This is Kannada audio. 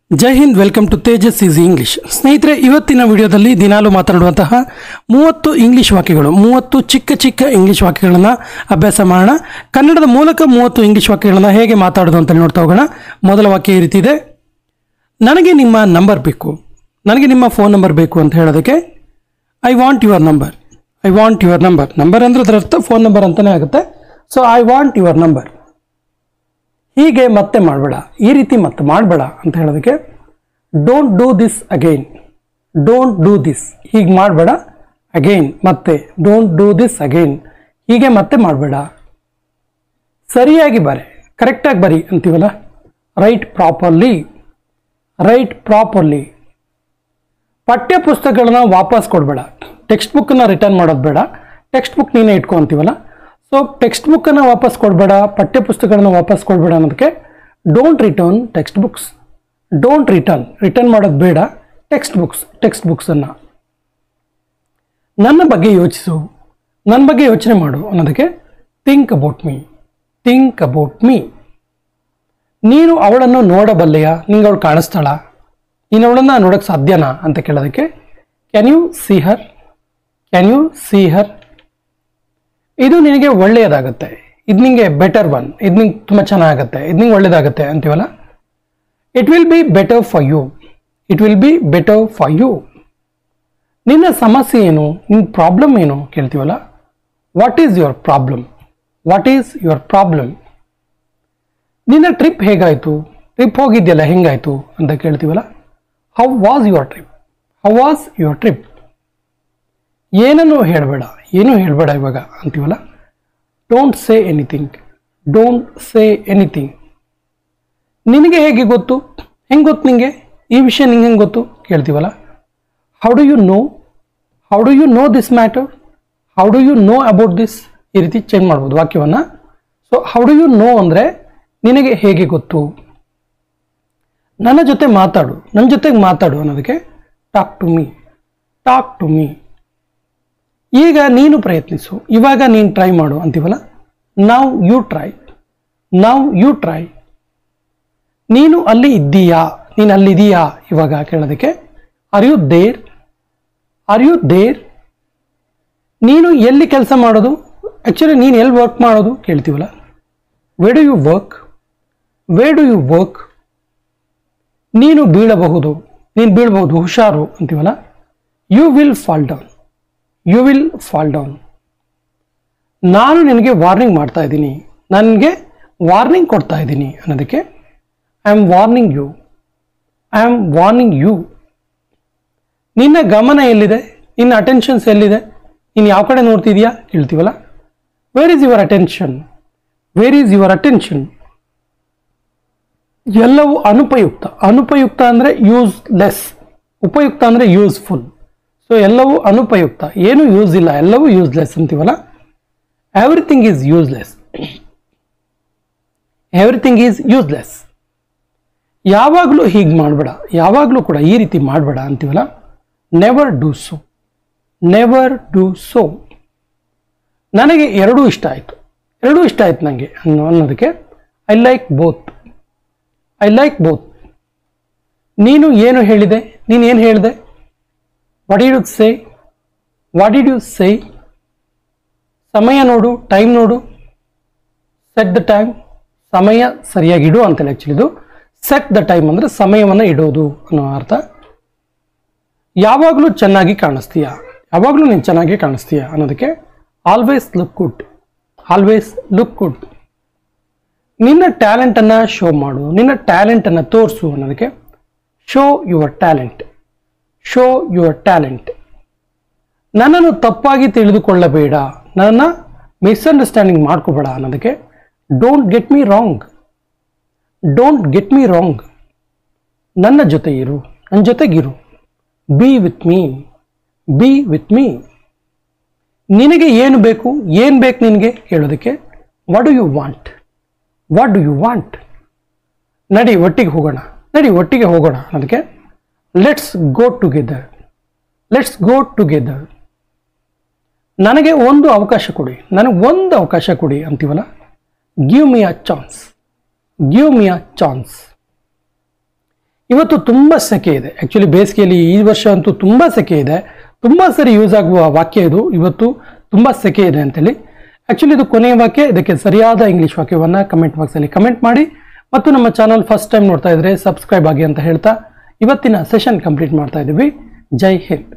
Jai Hind welcome to Tejas easy English ಸ್ನೇಹಿತರೆ ಇವತ್ತಿನ ವಿಡಿಯೋದಲ್ಲಿ ದಿನಾಲು ಮಾತನಾಡುವಂತಹ ಮೂವತ್ತು ಇಂಗ್ಲಿಷ್ ವಾಕ್ಯಗಳು ಮೂವತ್ತು ಚಿಕ್ಕ ಚಿಕ್ಕ ಇಂಗ್ಲಿಷ್ ವಾಕ್ಯಗಳನ್ನು ಅಭ್ಯಾಸ ಮಾಡೋಣ ಕನ್ನಡದ ಮೂಲಕ ಮೂವತ್ತು ಇಂಗ್ಲಿಷ್ ವಾಕ್ಯಗಳನ್ನು ಹೇಗೆ ಮಾತಾಡೋದು ಅಂತ ನೋಡ್ತಾ ಹೋಗೋಣ ಮೊದಲ ವಾಕ್ಯ ಈ ರೀತಿ ಇದೆ ನನಗೆ ನಿಮ್ಮ ನಂಬರ್ ಬೇಕು ನನಗೆ ನಿಮ್ಮ ಫೋನ್ ನಂಬರ್ ಬೇಕು ಅಂತ ಹೇಳೋದಕ್ಕೆ I want your number I want your number number ಅಂದ್ರೆ ಅದರ ಅರ್ಥ ಫೋನ್ ನಂಬರ್ ಅಂತಲೇ ಆಗುತ್ತೆ so I want your number ಹೀಗೆ ಮತ್ತೆ ಮಾಡಬೇಡ ಈ ರೀತಿ ಮತ್ತೆ ಮಾಡಬೇಡ ಅಂತ ಹೇಳೋದಕ್ಕೆ don't do this again don't do this ಹೀಗೆ ಮಾಡಬೇಡ ಅಗೈನ್ ಮತ್ತೆ ಡೋಂಟ್ ಡೂ ದಿಸ್ ಅಗೈನ್ ಹೀಗೆ ಮತ್ತೆ ಮಾಡಬೇಡ ಸರಿಯಾಗಿ ಬರೆ ಕರೆಕ್ಟಾಗಿ ಬರಿ ಅಂತೀವಲ್ಲ ರೈಟ್ ಪ್ರಾಪರ್ಲಿ ರೈಟ್ ಪ್ರಾಪರ್ಲಿ ಪಠ್ಯ ಪುಸ್ತಕಗಳನ್ನ ವಾಪಸ್ ಕೊಡಬೇಡ ಟೆಕ್ಸ್ಟ್ ಬುಕ್ಕನ್ನು ರಿಟರ್ನ್ ಮಾಡೋದು ಬೇಡ ಟೆಕ್ಸ್ಟ್ ಬುಕ್ ನೀನೇ ಇಟ್ಕೊ ಅಂತೀವಲ್ಲ ಸೊ ಟೆಕ್ಸ್ಟ್ ಬುಕ್ಕನ್ನು ವಾಪಸ್ ಕೊಡಬೇಡ ಪಠ್ಯ ಪುಸ್ತಕಗಳನ್ನ ವಾಪಸ್ ಕೊಡಬೇಡ ಅನ್ನೋದಕ್ಕೆ don't return text books don't return return ಮಾಡೋದು ಬೇಡ ಟೆಕ್ಸ್ಟ್ ಬುಕ್ಸ್ ಟೆಕ್ಸ್ಟ್ ಬುಕ್ಸನ್ನು ನನ್ನ ಬಗ್ಗೆ ಯೋಚಿಸು ನನ್ನ ಬಗ್ಗೆ ಯೋಚನೆ ಮಾಡು ಅನ್ನೋದಕ್ಕೆ think about me think about me ನೀನು ಅವಳನ್ನು ನೋಡಬಲ್ಲೆಯಾ ನಿಂಗೆ ಅವಳು ಕಾಣಿಸ್ತಾಳ ನೀನು ಅವಳನ್ನು ನೋಡೋಕ್ಕೆ ಸಾಧ್ಯನಾ ಅಂತ ಕೇಳೋದಕ್ಕೆ can you see her can you see her ಇದು ನಿನಗೆ ಒಳ್ಳೆಯದಾಗುತ್ತೆ ಇದು ನಿಂಗೆ ಬೆಟರ್ ಒನ್ ಇದು ನಿಂಗೆ ತುಂಬ ಚೆನ್ನಾಗುತ್ತೆ ಇದು ನಿಂಗೆ ಒಳ್ಳೆಯದಾಗುತ್ತೆ ಅಂತೀವಲ್ಲ it will be better for you it will be better for you ನಿನ್ನ ಸಮಸ್ಯೆ ಏನು ನಿನ್ನ ಪ್ರಾಬ್ಲಮ್ ಏನು ಕೇಳ್ತೀವಲ್ಲ what is your problem what is your problem ನಿನ್ನ ಟ್ರಿಪ್ ಹೇಗಾಯಿತು ಟ್ರಿಪ್ ಹೋಗಿದ್ಯಲ್ಲ ಹೆಂಗಾಯಿತು ಅಂತ ಕೇಳ್ತೀವಲ್ಲ how was your trip how was your trip ಏನನ್ನು ಹೇಳಬೇಡ ಏನೂ ಹೇಳಬೇಡ ಇವಾಗ ಅಂತೀವಲ್ಲ don't say anything don't say anything ನಿನಗೆ ಹೇಗೆ ಗೊತ್ತು ಹೆಂಗೆ ಗೊತ್ತು ನಿಂಗೆ ಈ ವಿಷಯ ನಿಂಗೆ ಹೆಂಗೆ ಗೊತ್ತು ಕೇಳ್ತೀವಲ್ಲ how do you know how do you know this matter how do you know about this ಈ ರೀತಿ ಚೇಂಜ್ ಮಾಡ್ಬೋದು ವಾಕ್ಯವನ್ನು so how do you know ಅಂದರೆ ನಿನಗೆ ಹೇಗೆ ಗೊತ್ತು ನನ್ನ ಜೊತೆ ಮಾತಾಡು ನನ್ನ ಜೊತೆಗೆ ಮಾತಾಡು ಅನ್ನೋದಕ್ಕೆ talk to me talk to me ಈಗ ನೀನು ಪ್ರಯತ್ನಿಸು ಇವಾಗ ನೀನು ಟ್ರೈ ಮಾಡು ಅಂತೀವಲ್ಲ ನಾವು ಯು ಟ್ರೈ ನಾವು ಯು ಟ್ರೈ ನೀನು ಅಲ್ಲಿ ಇದ್ದೀಯಾ ನೀನು ಅಲ್ಲಿದೀಯಾ ಇವಾಗ ಕೇಳೋದಕ್ಕೆ are you there are you there ನೀನು ಎಲ್ಲಿ ಕೆಲಸ ಮಾಡೋದು ಆ್ಯಕ್ಚುಲಿ ನೀನು ಎಲ್ಲಿ ವರ್ಕ್ ಮಾಡೋದು ಕೇಳ್ತೀವಲ್ಲ where do you work where do you work ನೀನು ಬೀಳಬಹುದು ನೀನು ಬೀಳಬಹುದು ಹುಷಾರು ಅಂತೀವಲ್ಲ you will fall down you will fall down ನಾನು ನಿನಗೆ ವಾರ್ನಿಂಗ್ ಮಾಡ್ತಾ ಇದ್ದೀನಿ ನನಗೆ ವಾರ್ನಿಂಗ್ ಕೊಡ್ತಾ ಇದ್ದೀನಿ ಅನ್ನೋದಕ್ಕೆ I am warning you I am warning you ನಿನ್ನ ಗಮನ ಎಲ್ಲಿದೆ ನಿನ್ನ ಅಟೆನ್ಷನ್ಸ್ ಎಲ್ಲಿದೆ ನೀನು ಯಾವ ಕಡೆ ನೋಡ್ತಿದ್ಯಾ ಕೇಳ್ತೀವಲ್ಲ where is your attention where is your attention ಎಲ್ಲವೂ ಅನುಪಯುಕ್ತ ಅನುಪಯುಕ್ತ ಅಂದರೆ ಯೂಸ್ ಲೆಸ್ ಉಪಯುಕ್ತ ಅಂದರೆ ಯೂಸ್ಫುಲ್ ಸೊ ಎಲ್ಲವೂ ಅನುಪಯುಕ್ತ ಏನು ಯೂಸ್ ಇಲ್ಲ ಎಲ್ಲವೂ ಯೂಸ್ಲೆಸ್ ಅಂತೀವಲ್ಲ everything is useless everything is useless ಯಾವಾಗಲೂ ಹೀಗೆ ಮಾಡಬೇಡ ಯಾವಾಗಲೂ ಕೂಡ ಈ ರೀತಿ ಮಾಡಬೇಡ ಅಂತೀವಲ್ಲ never do so never do so ನನಗೆ ಎರಡೂ ಇಷ್ಟ ಆಯಿತು ಎರಡೂ ಇಷ್ಟ ಆಯ್ತು ನನಗೆ ಅನ್ನೋ ಅನ್ನೋದಕ್ಕೆ I like both I like both ನೀನು ಏನು ಹೇಳಿದೆ ನೀನು ಏನು ಹೇಳಿದೆ what did you say what did you say ಸಮಯ ನೋಡು ಟೈಮ್ ನೋಡು ಸೆಟ್ ದ ಟೈಮ್ ಸಮಯ ಸರಿಯಾಗಿ ಇಡು ಅಂತೇಳಿ ಆ್ಯಕ್ಚುಲಿ ಇದು ಸೆಟ್ ದ ಟೈಮ್ ಅಂದರೆ ಸಮಯವನ್ನು ಇಡೋದು ಅನ್ನೋ ಅರ್ಥ ಯಾವಾಗಲೂ ಚೆನ್ನಾಗಿ ಕಾಣಿಸ್ತೀಯ ಯಾವಾಗಲೂ ನೀನು ಚೆನ್ನಾಗಿ ಕಾಣಿಸ್ತೀಯ ಅನ್ನೋದಕ್ಕೆ always look good always look good ನಿನ್ನ ಟ್ಯಾಲೆಂಟನ್ನು ಶೋ ಮಾಡು ನಿನ್ನ ಟ್ಯಾಲೆಂಟನ್ನು ತೋರಿಸು ಅನ್ನೋದಕ್ಕೆ show your talent show your talent ನನ್ನನ್ನು ತಪ್ಪಾಗಿ ತಿಳಿದುಕೊಳ್ಳಬೇಡ ನನ್ನನ್ನು ಮಿಸ್ಅಂಡರ್ಸ್ಟ್ಯಾಂಡಿಂಗ್ ಮಾಡ್ಕೋಬೇಡ ಅನ್ನೋದಕ್ಕೆ don't get me wrong don't get me wrong ನನ್ನ ಜೊತೆ ಇರು ನನ್ನ ಜೊತೆಗಿರು be with me be with me ನಿನಗೆ ಏನು ಬೇಕು ಏನು ಬೇಕು ನಿನಗೆ ಹೇಳೋದಕ್ಕೆ what do you want what do you want ನಡಿ ಒಟ್ಟಿಗೆ ಹೋಗೋಣ ನಡಿ ಒಟ್ಟಿಗೆ ಹೋಗೋಣ ಅದಕ್ಕೆ let's go together let's go together ನನಗೆ ಒಂದು ಅವಕಾಶ ಕೊಡಿ ನನಗೆ ಒಂದು ಅವಕಾಶ ಕೊಡಿ ಅಂತೀವಲ್ಲ give me a chance give me a chance ಇವತ್ತು ತುಂಬ ಸೆಕೆ ಇದೆ ಆ್ಯಕ್ಚುಲಿ ಬೇಸಿಗೆಯಲ್ಲಿ ಈ ವರ್ಷ ಅಂತೂ ತುಂಬ ಸೆಕೆ ಇದೆ ತುಂಬ ಸರಿ ಯೂಸ್ ಆಗುವ ವಾಕ್ಯ ಇದು ಇವತ್ತು ತುಂಬ ಸೆಕೆ ಇದೆ ಅಂತೇಳಿ ಆ್ಯಕ್ಚುಲಿ ಇದು ಕೊನೆಯ ವಾಕ್ಯ ಇದಕ್ಕೆ ಸರಿಯಾದ ಇಂಗ್ಲೀಷ್ ವಾಕ್ಯವನ್ನು ಕಮೆಂಟ್ ಬಾಕ್ಸಲ್ಲಿ ಕಮೆಂಟ್ ಮಾಡಿ ಮತ್ತು ನಮ್ಮ ಚಾನಲ್ ಫಸ್ಟ್ ಟೈಮ್ ನೋಡ್ತಾ ಇದ್ರೆ ಸಬ್ಸ್ಕ್ರೈಬ್ ಆಗಿ ಅಂತ ಹೇಳ್ತಾ ಇವತ್ತಿನ ಸೆಷನ್ ಕಂಪ್ಲೀಟ್ ಮಾಡ್ತಾ ಇದ್ದೀವಿ ಜೈ ಹಿಂದ್